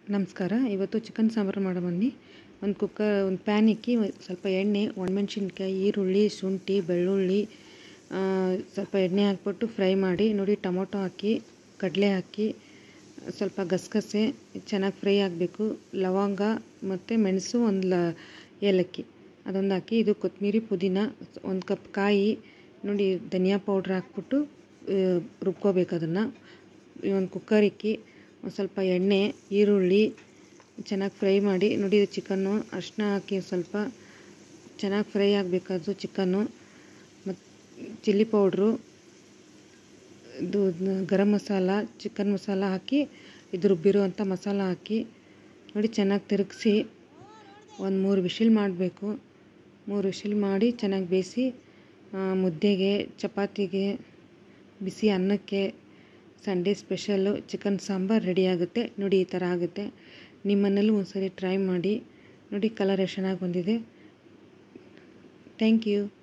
ನಮಸ್ಕಾರ ಇವತ್ತು ಚಿಕನ್ ಸಾಂಬಾರು ಮಾಡೋ ಬನ್ನಿ ಒಂದು ಕುಕ್ಕರ್ ಒಂದು ಪ್ಯಾನ್ ಇಕ್ಕಿ ಒಂದ್ ಸ್ವಲ್ಪ ಎಣ್ಣೆ ಒಣಮೆಣ್ಸಿನ್ಕಾಯಿ ಈರುಳ್ಳಿ ಶುಂಠಿ ಬೆಳ್ಳುಳ್ಳಿ ಆ, ಸ್ವಲ್ಪ ಎಣ್ಣೆ ಹಾಕ್ಬಿಟ್ಟು ಫ್ರೈ ಮಾಡಿ ನೋಡಿ ಟೊಮೊಟೊ ಹಾಕಿ ಕಡಲೆ ಹಾಕಿ ಸ್ವಲ್ಪ ಗಸಗಸೆ ಚೆನ್ನಾಗಿ ಫ್ರೈ ಆಗಬೇಕು ಲವಂಗ ಮತ್ತು ಮೆಣಸು ಒಂದು ಲ ಏಲಕ್ಕಿ ಅದೊಂದು ಹಾಕಿ ಇದು ಕೊತ್ತಂಬರಿ ಪುದೀನ ಒಂದು ಕಪ್ ಕಾಯಿ ನೋಡಿ ಧನಿಯಾ ಪೌಡ್ರ್ ಹಾಕ್ಬಿಟ್ಟು ಆ, ರುಬ್ಕೋಬೇಕು ಅದನ್ನು ಒಂದು ಕುಕ್ಕರ್ ಇಕ್ಕಿ ಒಂದು ಸ್ವಲ್ಪ ಎಣ್ಣೆ ಈರುಳ್ಳಿ ಚೆನ್ನಾಗಿ ಫ್ರೈ ಮಾಡಿ ನೋಡಿ ಇದು ಚಿಕನ್ನು ಅರಿಶಿನ ಹಾಕಿ ಸ್ವಲ್ಪ ಚೆನ್ನಾಗಿ ಫ್ರೈ ಆಗಬೇಕದು ಚಿಕನ್ನು ಮತ್ತು ಚಿಲ್ಲಿ ಪೌಡ್ರು ಇದು ಗರಂ ಮಸಾಲ ಚಿಕನ್ ಮಸಾಲ ಹಾಕಿ ಇದು ರುಬ್ಬಿರುವಂಥ ಮಸಾಲ ಹಾಕಿ ನೋಡಿ ಚೆನ್ನಾಗಿ ತಿರುಗಿಸಿ ಒಂದು ಮೂರು ವಿಶಿಲ್ ಮಾಡಬೇಕು ಮೂರು ವಿಶಿಲ್ ಮಾಡಿ ಚೆನ್ನಾಗಿ ಬೇಯಿಸಿ ಆ, ಮುದ್ದೆಗೆ ಚಪಾತಿಗೆ ಬಿಸಿ ಅನ್ನಕ್ಕೆ Sunday special chicken sambar ready ಆಗುತ್ತೆ ನೋಡಿ ಈ ಥರ ಆಗುತ್ತೆ ನಿಮ್ಮ ಮನೇಲೂ ಒಂದ್ಸರಿ ಟ್ರೈ ಮಾಡಿ ನೋಡಿ ಕಲರ್ ಎಷ್ಟು ಚೆನ್ನಾಗಿ ಬಂದಿದೆ ಥ್ಯಾಂಕ್ ಯು